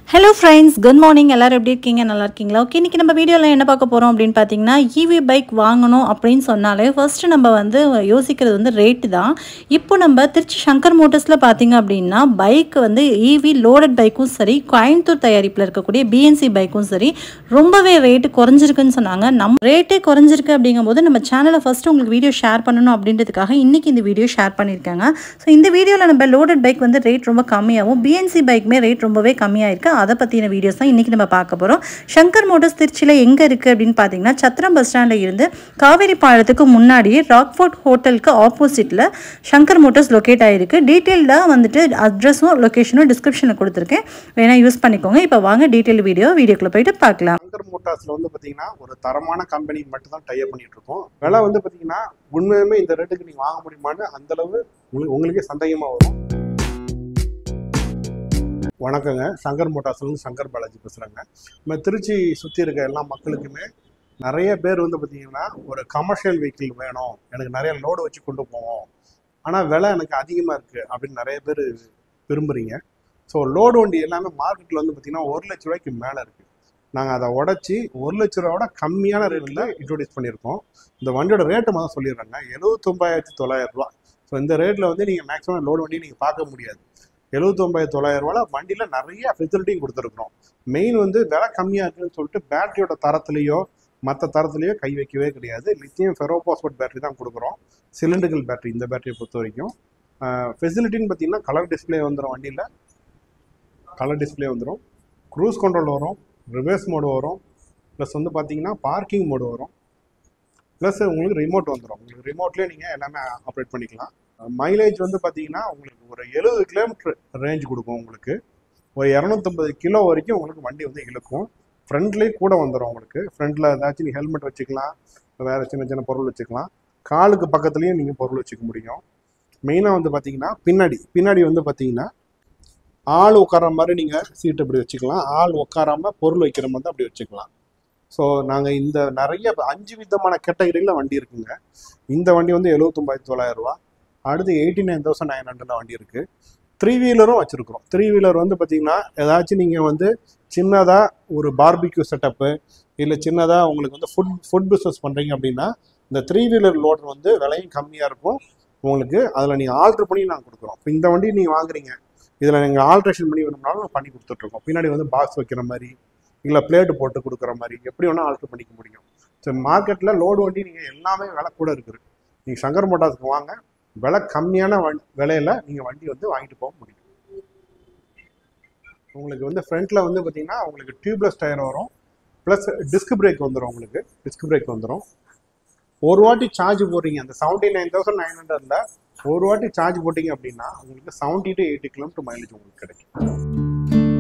hello friends good morning எல்லாரும் எப்படி இருக்கீங்க நல்லா இருக்கீங்களா ஓகே இன்றைக்கி நம்ம வீடியோவில் என்ன பார்க்க போகிறோம் அப்படின்னு பார்த்தீங்கன்னா ஈவி பைக் வாங்கணும் அப்படின்னு சொன்னாலே ஃபர்ஸ்ட்டு நம்ம வந்து யோசிக்கிறது வந்து ரேட்டு தான் இப்போ நம்ம திருச்சி சங்கர் மோட்டர்ஸில் பார்த்தீங்க அப்படின்னா பைக் வந்து ஈவி லோடட் பைக்கும் சரி கோயம்புத்தூர் தயாரிப்பில் இருக்கக்கூடிய பிஎன்சி பைக்கும் சரி ரொம்பவே ரேட்டு குறைஞ்சிருக்குன்னு சொன்னாங்க நம்ம ரேட்டே குறைஞ்சிருக்கு அப்படிங்கும்போது நம்ம சேனலை ஃபஸ்ட்டு உங்களுக்கு வீடியோ ஷேர் பண்ணணும் அப்படின்றதுக்காக இன்றைக்கி இந்த வீடியோ ஷேர் பண்ணியிருக்காங்க ஸோ இந்த வீடியோவில் நம்ம லோடட் பைக் வந்து ரேட் ரொம்ப கம்மியாகவும் பிஎன்சி பைக்குமே ரேட் ரொம்பவே கம்மியாக இருக்குது அதை பற்றின வீடியோஸ் தான் இன்றைக்கி நம்ம பார்க்க போகிறோம் சங்கர் மோட்டர்ஸ் திருச்சியில் எங்கே இருக்குது அப்படின்னு பார்த்தீங்கன்னா சத்திரம் பஸ் ஸ்டாண்டில் இருந்து காவேரி பாலத்துக்கு முன்னாடியே ராக்ஃபோர்ட் ஹோட்டலுக்கு ஆப்போசிட்டில் சங்கர் மோட்டர்ஸ் லொக்கேட் ஆகிருக்கு டீட்டெயில்டாக வந்துட்டு அட்ரஸும் லொக்கேஷனும் டிஸ்கிரிப்ஷனில் கொடுத்துருக்கேன் வேணால் யூஸ் பண்ணிக்கோங்க இப்போ வாங்க டீட்டெயில் வீடியோ வீடியோக்குள்ளே போயிட்டு பார்க்கலாம் சங்கர் மோட்டார்ஸ்ல வந்து பாத்தீங்கன்னா ஒரு தரமான கம்பெனி மட்டும் தான் டைப் பண்ணிட்டு இருக்கோம் விலை வந்து பாத்தீங்கன்னா உண்மையுமே இந்த ரேட்டுக்கு நீங்க வாங்க முடியுமான்னு அந்த அளவு உங்களுக்கு உங்களுக்கே சந்தேகமா வரும் வணக்கங்க சங்கர் மோட்டார்ஸ்ல இருந்து சங்கர் பாலாஜி பேசுறேங்க நம்ம திருச்சி சுத்தி இருக்க எல்லா மக்களுக்குமே நிறைய பேர் வந்து பாத்தீங்கன்னா ஒரு கமர்ஷியல் வெஹிக்கிள் வேணும் எனக்கு நிறைய லோடு வச்சு கொண்டு போவோம் ஆனா விலை எனக்கு அதிகமா இருக்கு அப்படின்னு நிறைய பேர் விரும்புறீங்க ஸோ லோடு வண்டி எல்லாமே மார்க்கெட்ல வந்து பாத்தீங்கன்னா ஒரு லட்ச ரூபாய்க்கு மேல இருக்கு நாங்கள் அதை உடச்சி ஒரு லட்ச ரூபாவோட கம்மியான ரேட்டில் இன்ட்ரோடியூஸ் பண்ணியிருக்கோம் இந்த வண்டியோட ரேட்டு முதல் சொல்லிடுறாங்க எழுபத்தொம்பாயிரத்தி தொள்ளாயிரம் ரூபா ஸோ இந்த ரேட்டில் வந்து நீங்கள் மேக்ஸிமம் லோடு வண்டி நீங்கள் பார்க்க முடியாது எழுபத்தொம்பாயிரத்தி தொள்ளாயிரம் ரூபாவில் வண்டியில் நிறைய ஃபெசிலிட்டியும் கொடுத்துருக்குறோம் மெயின் வந்து விலை கம்மியாக இருக்குன்னு சொல்லிட்டு பேட்டரியோட தரத்துலேயோ மற்ற தரத்துலேயோ கை வைக்கவே கிடையாது லித்தியம் ஃபெரோபாஸ்போர்ட் பேட்டரி தான் கொடுக்குறோம் சிலிண்டர்கள் பேட்டரி இந்த பேட்டரியை பொறுத்த வரைக்கும் ஃபெசிலிட்டின்னு பார்த்தீங்கன்னா கலர் டிஸ்பிளே வந்துடும் வண்டியில் கலர் டிஸ்பிளே வந்துடும் க்ரூஸ் கண்ட்ரோல் வரும் ரிவர்ஸ் மோடு வரும் ப்ளஸ் வந்து பார்த்தீங்கன்னா பார்க்கிங் மோடு வரும் ப்ளஸ் உங்களுக்கு ரிமோட் வந்துடும் உங்களுக்கு ரிமோட்லேயே நீங்கள் எல்லாமே ஆப்ரேட் பண்ணிக்கலாம் மைலேஜ் வந்து பார்த்தீங்கன்னா உங்களுக்கு ஒரு எழுபது கிலோமீட்டர் ரேஞ்ச் கொடுக்கும் உங்களுக்கு ஒரு இரநூத்தம்பது கிலோ வரைக்கும் உங்களுக்கு வண்டி வந்து இழுக்கும் ஃப்ரண்ட்லேயே கூட வந்துடும் உங்களுக்கு ஃப்ரண்ட்டில் ஏதாச்சும் நீங்கள் ஹெல்மெட் வச்சுக்கலாம் வேறு சின்ன சின்ன பொருள் வச்சுக்கலாம் காலுக்கு பக்கத்துலேயும் நீங்கள் பொருள் வச்சுக்க முடியும் மெயினாக வந்து பார்த்தீங்கன்னா பின்னாடி பின்னாடி வந்து பார்த்தீங்கன்னா ஆள் உட்கார மாதிரி நீங்கள் சீட் இப்படி வச்சுக்கலாம் ஆள் உட்காராம பொருள் வைக்கிற மாதிரி அப்படி வச்சுக்கலாம் ஸோ நாங்கள் இந்த நிறைய அஞ்சு விதமான கேட்டகரியில் வண்டி இருக்குங்க இந்த வண்டி வந்து எழுபத்தொம்பாயிரத்தி தொள்ளாயிரம் ரூபா அடுத்து எயிட்டி நைன் தௌசண்ட் நைன் ஹண்ட்ரட்ல வண்டி இருக்குது த்ரீ வீலரும் வச்சுருக்குறோம் த்ரீ வீலர் வந்து பார்த்தீங்கன்னா ஏதாச்சும் நீங்கள் வந்து சின்னதாக ஒரு பார்பிக்யூ செட்டப்பு இல்லை சின்னதாக உங்களுக்கு வந்து ஃபுட் ஃபுட் பிஸ்னஸ் பண்ணுறீங்க அப்படின்னா இந்த த்ரீ வீலர் லோடர் வந்து விலையும் கம்மியாக இருக்கும் உங்களுக்கு அதில் நீங்கள் ஆல்ட்ரு பண்ணி நாங்கள் கொடுக்குறோம் இப்போ இந்த வண்டி நீங்கள் வாங்குறீங்க இதில் நீங்கள் ஆல்ட்ரேஷன் பண்ணி வேணும்னாலும் நாங்கள் பண்ணி கொடுத்துட்ருக்கோம் பின்னாடி வந்து பாக்ஸ் வைக்கிற மாதிரி இல்லை பிளேட்டு போட்டு கொடுக்குற மாதிரி எப்படி வேணால் ஆல்ட்ரு பண்ணிக்க முடியும் ஸோ மார்க்கெட்டில் லோடு வண்டி நீங்கள் எல்லாமே விலை கூட இருக்குது நீங்கள் சங்கர் மோட்டார்ஸ்க்கு வாங்க விலை கம்மியான வண் விலையில நீங்கள் வண்டி வந்து வாங்கிட்டு போக முடியும் உங்களுக்கு வந்து ஃப்ரண்ட்டில் வந்து பார்த்தீங்கன்னா உங்களுக்கு டியூப்லெஸ் டயர் வரும் ப்ளஸ் டிஸ்க் பிரேக் வந்துடும் உங்களுக்கு டிஸ்க் பிரேக் வந்துடும் ஒரு வாட்டி சார்ஜ் போடுறீங்க அந்த செவன்ட்டி நைன் தௌசண்ட் நைன் ஹண்ட்ரட்ல ஒரு வாட்டி சார்ஜ் போட்டீங்க அப்படின்னா உங்களுக்கு seventy to eighty kilometre mileage உங்களுக்கு கிடைக்கும்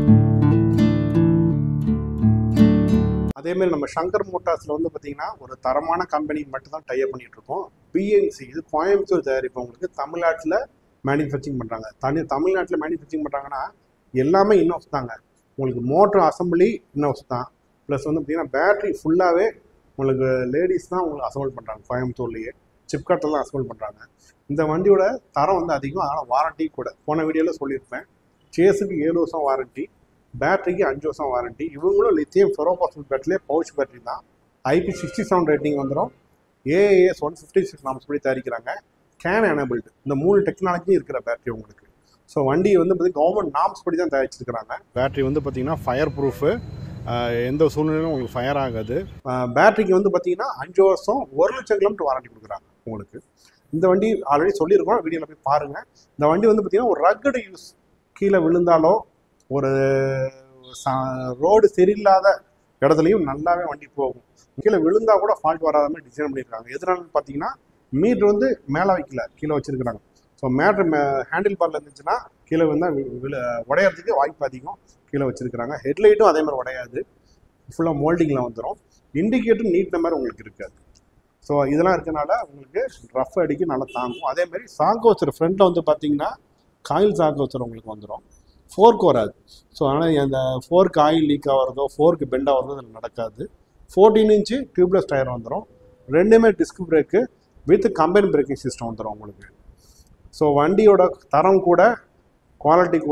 அதே மாதிரி நம்ம சங்கர் மோட்டார்ஸ்ல வந்து பார்த்தீங்கன்னா ஒரு தரமான கம்பெனி மட்டும் தான் டைப் பண்ணிட்டு இருக்கோம் பிஎன்சி இது கோயம்புத்தூர் தயாரிப்பு உங்களுக்கு தமிழ்நாட்டில் மேனுஃபேக்சரிங் பண்ணுறாங்க தனி தமிழ்நாட்டில் மேனுஃபேக்சரிங் பண்ணுறாங்கன்னா எல்லாமே இன்னோஸ் தாங்க உங்களுக்கு மோட்டர் அசம்பிளி இன்னோஸ் தான் ப்ளஸ் வந்து பார்த்தீங்கன்னா பேட்டரி ஃபுல்லாகவே உங்களுக்கு லேடிஸ் தான் உங்களுக்கு அசம்பிள் பண்ணுறாங்க கோயம்புத்தூர்லேயே சிப்காட்டில் தான் அசம்பிள் பண்ணுறாங்க இந்த வண்டியோட தரம் வந்து அதிகம் ஆனால் வாரண்டி கூட போன வீடியோவில் சொல்லியிருப்பேன் சேஸுக்கு ஏழு வருஷம் வாரண்டி பேட்டரிக்கு அஞ்சு வருஷம் வாரண்டி இவங்களும் லித்தியம் ஃபெரோபாஸ்போர்ட் பேட்டரியே பவுச் பேட்டரி தான் ஐபி சிக்ஸ்டி செவன் ரேட்டிங் வந்துடும் AAS one fifty six norms படி தயாரிக்கிறாங்க கேன் எனபிள்டு இந்த மூணு டெக்னாலஜியும் இருக்கிற பேட்டரி உங்களுக்கு ஸோ வண்டி வந்து பார்த்தீங்கன்னா கவர்மெண்ட் நாம்ஸ் படி தான் தயாரிச்சிருக்கிறாங்க பேட்டரி வந்து பார்த்தீங்கன்னா ஃபயர் ப்ரூஃபு எந்த சூழ்நிலையிலும் உங்களுக்கு ஃபயர் ஆகாது பேட்டரிக்கு வந்து பார்த்தீங்கன்னா அஞ்சு வருஷம் ஒரு லட்சம் கிலோமீட்டர் வாரண்டி கொடுக்குறாங்க உங்களுக்கு இந்த வண்டி ஆல்ரெடி சொல்லியிருக்கோம் வீடியோவில் போய் பாருங்கள் இந்த வண்டி வந்து பார்த்தீங்கன்னா ஒரு ரக்கடு யூஸ் கீழே விழுந்தாலோ ஒரு ரோடு சரியில்லாத இடத்துலையும் நல்லாவே வண்டி போகும் கீழே விழுந்தா கூட ஃபால்ட் வராத மாதிரி டிசைன் பண்ணியிருக்காங்க எதனால பார்த்தீங்கன்னா மீட்ரு வந்து மேலே வைக்கல கீழே வச்சிருக்கிறாங்க ஸோ மேட்ரு ஹேண்டில் பார்ல இருந்துச்சுன்னா கீழே வந்தால் உடையறதுக்கு வாய்ப்பு அதிகம் கீழே வச்சிருக்கிறாங்க ஹெட்லைட்டும் அதே மாதிரி உடையாது ஃபுல்லாக மோல்டிங்கில் வந்துடும் இண்டிகேட்டர் நீட்டின மாதிரி உங்களுக்கு இருக்காது ஸோ இதெல்லாம் இருக்கனால உங்களுக்கு ரஃப் அடிக்க நல்லா தாங்கும் அதே மாதிரி சாக்கு வச்சுரு ஃப்ரண்ட்டில் வந்து பார்த்தீங்கன்னா காயில் சாக்கு வச்சுரு உங்களுக்கு வந்துடும் ஃபோர்க் வராது ஸோ ஆனால் அந்த ஃபோர்க் ஆயில் லீக் ஆகிறதோ ஃபோர்க்கு பெண்ட் ஆகிறதோ இதில் நடக்காது ஃபோர்டீன் இன்ச்சு டியூப்லெஸ் டயர் வந்துடும் ரெண்டுமே disc brake with combine braking system வந்துடும் உங்களுக்கு ஸோ வண்டியோட தரம் கூட குவாலிட்டி கூட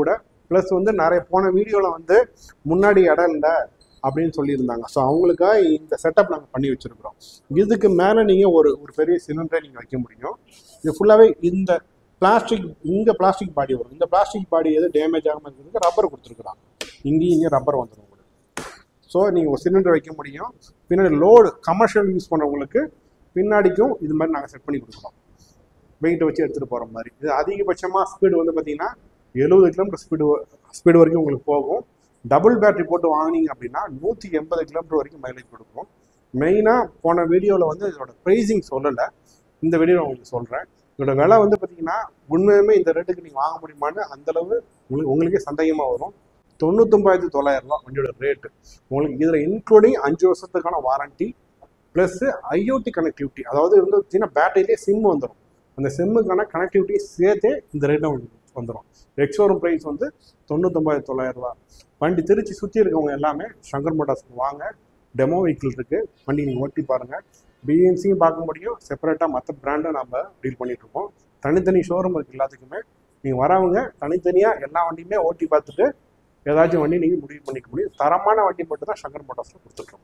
ப்ளஸ் வந்து நிறைய போன வீடியோவில் வந்து முன்னாடி இடம் இல்லை அப்படின்னு சொல்லியிருந்தாங்க ஸோ அவங்களுக்காக இந்த செட்டப் நாங்கள் பண்ணி வச்சுருக்கிறோம் இதுக்கு மேலே நீங்கள் ஒரு ஒரு பெரிய சிலிண்டரை நீங்கள் வைக்க முடியும் இது ஃபுல்லாகவே இந்த பிளாஸ்டிக் இங்கே பிளாஸ்டிக் பாடி வரும் இந்த பிளாஸ்டிக் பாடி எது டேமேஜ் ஆகாமல் இருக்கிறதுக்கு ரப்பர் கொடுத்துருக்குறாங்க இங்கேயும் இங்கே ரப்பர் வந்துடும் உங்களுக்கு ஸோ நீங்கள் ஒரு சிலிண்டர் வைக்க முடியும் பின்னாடி லோடு கமர்ஷியல் யூஸ் பண்ணுறவங்களுக்கு பின்னாடிக்கும் இது மாதிரி நாங்கள் செட் பண்ணி கொடுக்குறோம் வெயிட்டை வச்சு எடுத்துகிட்டு போகிற மாதிரி இது அதிகபட்சமாக ஸ்பீடு வந்து பார்த்தீங்கன்னா எழுபது கிலோமீட்டர் ஸ்பீடு ஸ்பீடு வரைக்கும் உங்களுக்கு போகும் டபுள் பேட்டரி போட்டு வாங்கினீங்க அப்படின்னா நூற்றி எண்பது கிலோமீட்டர் வரைக்கும் மைலேஜ் கொடுக்கும் மெயினாக போன வீடியோவில் வந்து இதோட ப்ரைஸிங் சொல்லலை இந்த வீடியோவில் உங்களுக்கு சொல்கிறேன் இதோட விலை வந்து பார்த்தீங்கன்னா உண்மையுமே இந்த ரேட்டுக்கு நீங்கள் வாங்க முடியுமான்னு அந்தளவு உங்களுக்கு உங்களுக்கே சந்தேகமாக வரும் தொண்ணூத்தொம்பதாயிரத்தி தொள்ளாயிரம் ரூபா வண்டியோட ரேட்டு உங்களுக்கு இதில் இன்க்ளூடிங் அஞ்சு வருஷத்துக்கான வாரண்டி ப்ளஸ் ஐஓடி கனெக்டிவிட்டி அதாவது வந்து பார்த்தீங்கன்னா பேட்டரியிலே சிம் வந்துடும் அந்த சிம்முக்கான கனெக்டிவிட்டி சேர்த்தே இந்த ரேட்டை உங்களுக்கு வந்துடும் எக்ஸோரூம் ப்ரைஸ் வந்து தொண்ணூத்தொம்பதாயிரத்தி தொள்ளாயிரம் ரூபா வண்டி திருச்சி சுற்றி இருக்கவங்க எல்லாமே சங்கர் மோட்டார்ஸ்க்கு வாங்க டெமோ வெஹிக்கிள் இருக்குது வண்டி நீங்கள் ஓட்டி பாருங்கள் பிஎன்சியும் பார்க்க முடியும் செப்பரேட்டாக மற்ற பிராண்டை நம்ம டீல் பண்ணிட்டு இருக்கோம் தனித்தனி ஷோரூம் இருக்குது எல்லாத்துக்குமே நீங்கள் வரவங்க தனித்தனியாக எல்லா வண்டியுமே ஓட்டி பார்த்துட்டு ஏதாச்சும் வண்டி நீங்கள் முடிவு பண்ணிக்க முடியும் தரமான வண்டி மட்டும் தான் சங்கர் மோட்டார்ஸில் கொடுத்துட்ருக்கோம்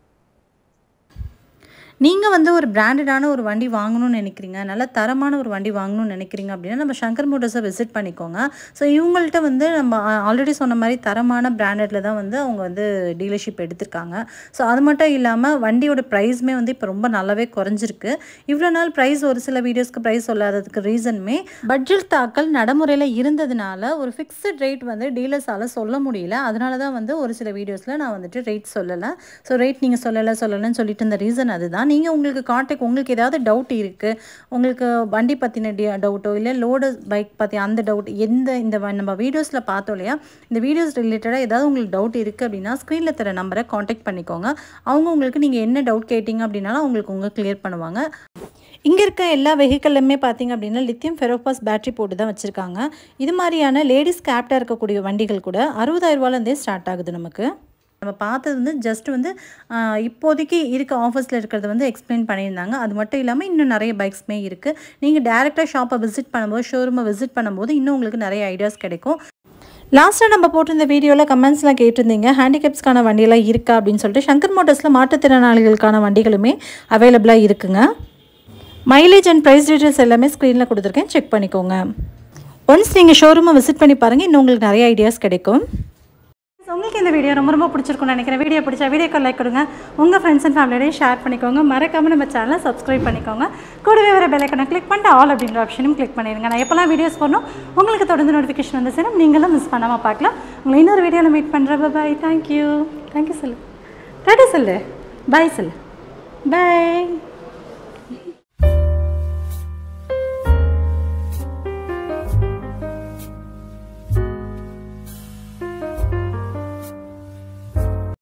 நீங்கள் வந்து ஒரு பிராண்டடான ஒரு வண்டி வாங்கணும்னு நினைக்கிறீங்க நல்ல தரமான ஒரு வண்டி வாங்கணும்னு நினைக்கிறீங்க அப்படின்னா நம்ம சங்கர் மோட்டர்ஸை விசிட் பண்ணிக்கோங்க ஸோ இவங்கள்ட்ட வந்து நம்ம ஆல்ரெடி சொன்ன மாதிரி தரமான பிராண்டடில் தான் வந்து அவங்க வந்து டீலர்ஷிப் எடுத்திருக்காங்க ஸோ அது மட்டும் இல்லாமல் வண்டியோட ப்ரைஸுமே வந்து இப்போ ரொம்ப நல்லாவே குறைஞ்சிருக்கு இவ்வளோ நாள் ப்ரைஸ் ஒரு சில வீடியோஸ்க்கு ப்ரைஸ் சொல்லாததுக்கு ரீசனுமே பட்ஜெட் தாக்கல் நடைமுறையில் இருந்ததுனால ஒரு ஃபிக்ஸட் ரேட் வந்து டீலர்ஸால் சொல்ல முடியல அதனால தான் வந்து ஒரு சில வீடியோஸில் நான் வந்துட்டு ரேட் சொல்லலை ஸோ ரேட் நீங்கள் சொல்லலை சொல்லலைன்னு சொல்லிட்டு இருந்த ரீசன் அதுதான் நீங்கள் உங்களுக்கு காண்டாக்ட் உங்களுக்கு ஏதாவது டவுட் இருக்குது உங்களுக்கு வண்டி பற்றின டி டவுட்டோ இல்லை லோடு பைக் பற்றி அந்த டவுட் எந்த இந்த வ- நம்ம வீடியோஸில் பார்த்தோம் இல்லையா இந்த வீடியோஸ் ரிலேட்டடாக ஏதாவது உங்களுக்கு டவுட் இருக்குது அப்படின்னா ஸ்க்ரீனில் தர நம்பரை காண்டாக்ட் பண்ணிக்கோங்க அவங்க உங்களுக்கு நீங்கள் என்ன டவுட் கேட்டிங்க அப்படின்னாலும் அவங்களுக்கு உங்க கிளியர் பண்ணுவாங்க இங்கே இருக்க எல்லா வெஹிக்கல்லுமே பார்த்தீங்க அப்படின்னா லித்தியம் ஃபெரோபாஸ் பேட்டரி போட்டு தான் வச்சுருக்காங்க இது மாதிரியான லேடிஸ் கேப்டாக இருக்கக்கூடிய வண்டிகள் கூட அறுபதாயிரரூவாலேருந்தே ஸ்டார்ட் ஆகுது நமக்கு நம்ம பார்த்தது வந்து ஜஸ்ட் வந்து ஆஹ், இப்போதைக்கு இருக்க ஆஃபர்ஸில் இருக்கிறத வந்து எக்ஸ்பிளைன் பண்ணியிருந்தாங்க அது மட்டும் இல்லாமல் இன்னும் நிறைய பைக்ஸ்மே இருக்குது நீங்கள் டேரெக்டாக ஷாப்பை விசிட் பண்ணும்போது ஷோரூமை விசிட் பண்ணும்போது இன்னும் உங்களுக்கு நிறைய ஐடியாஸ் கிடைக்கும் லாஸ்ட்டாக நம்ம போட்டிருந்த வீடியோவில் கமெண்ட்ஸ்லாம் கேட்டிருந்தீங்க ஹேண்டிகேப்ஸ்க்கான வண்டியெல்லாம் இருக்கா அப்படின்னு சொல்லிட்டு சங்கர் மோட்டர்ஸில் மாற்றுத்திறனாளிகளுக்கான வண்டிகளுமே அவைலபிளாக இருக்குங்க மைலேஜ் அண்ட் ப்ரைஸ் டீட்டெயில்ஸ் எல்லாமே ஸ்க்ரீனில் கொடுத்துருக்கேன் செக் பண்ணிக்கோங்க ஒன்ஸ் நீங்கள் ஷோரூமை விசிட் பண்ணி பாருங்கள் இன்னும் உங்களுக்கு நிறைய ஐடியாஸ் கிடைக்கும் உங்களுக்கு இந்த வீடியோ ரொம்ப ரொம்ப பிடிச்சிருக்கும்னு நினைக்கிறேன் வீடியோ பிடிச்சா வீடியோக்கு லைக் கொடுங்க உங்கள் ஃப்ரெண்ட்ஸ் அண்ட் ஃபேமிலியோடய ஷேர் பண்ணிக்கோங்க மறக்காமல் நம்ம சேனலை சப்ஸ்கிரைப் பண்ணிக்கோங்க கூடவே வர பெல்லைக்கனை கிளிக் பண்ணிட்டு ஆல் அப்படின்ற ஆப்ஷனும் கிளிக் பண்ணிடுங்க நான் எப்போல்லாம் வீடியோஸ் போடணும் உங்களுக்கு தொடர்ந்து நோட்டிஃபிகேஷன் வந்துச்சுன்னா நீங்களும் மிஸ் பண்ணாமல் பார்க்கலாம் உங்களை இன்னொரு வீடியோவில் மீட் பண்ணுறேன் பாய் தேங்க்யூ தேங்க்யூ சொல்லு டாட்டா சொல்லு பாய் சொல்லு பாய்